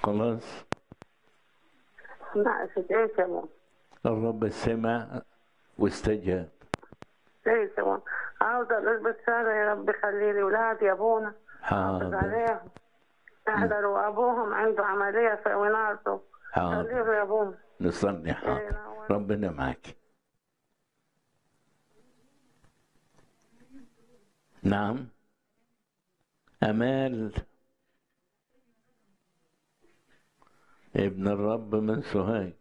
خلاص سمعت ايش يا ابونا الرب سمع واستجاب ايش يا ابونا عاوزة البس هذا يا رب خلي لي ولادي يا ابونا حافظ حاضر عليهم احضروا ابوهم عنده عملية في وناسه حاضر خليه يا ابونا نصلي حاضر ربنا معك نعم أمال ابن الرب من سوهاج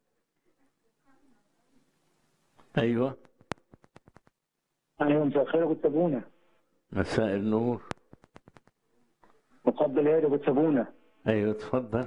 أيوة ايوه مساء الخير يا ابو سابونا مساء النور مقبل ايه يا ابو سابونا أيوة اتفضل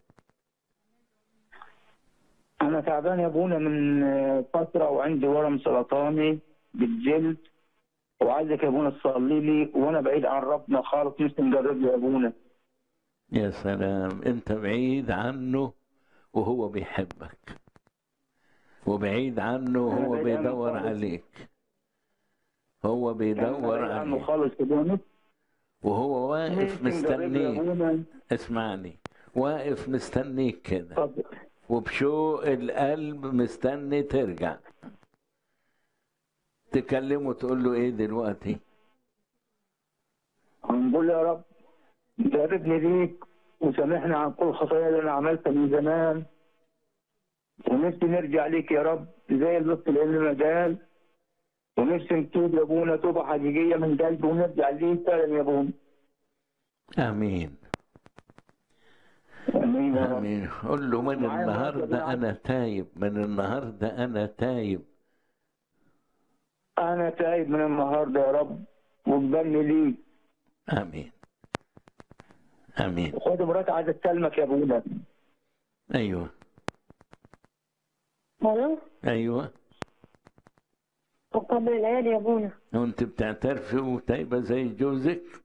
انا تعبان يا ابونا من آه، فتره وعندي ورم سرطاني بالجلد وعايزك يا ابونا تصلي لي وانا بعيد عن ربنا خالص نفسي نجرب يا ابونا يا سلام أنت بعيد عنه وهو بيحبك وبعيد عنه وهو بعيد عنه بيدور خالص. عليك هو أنا بيدور بعيد عنه عليك خالص يا ابونا وهو واقف نفسي نجرب يا مستنيك ابونا اسمعني واقف مستنيك كده اتفضل. وبشوق القلب مستني ترجع تكلمه تقول له ايه دلوقتي هنقول يا رب جربني ليك وسامحني عن كل خطايا اللي انا عملتها من زمان ونفسي نرجع ليك يا رب زي البط اللي ما قال ونفسي نتوب يا ابونا توبه حقيقيه من قلبي ونرجع ليك فعلا يا ابونا امين امين يا رب امين قول له من معايا النهارده مرة انا تايب من النهارده انا تايب انا تايب من النهارده يا رب واقبلني ليك امين امين خد مراتي عايزه تكلمك يا ابونا ايوه الو ايوه وقبل العيال يا ابونا وانت بتعترفي وتايبه زي جوزك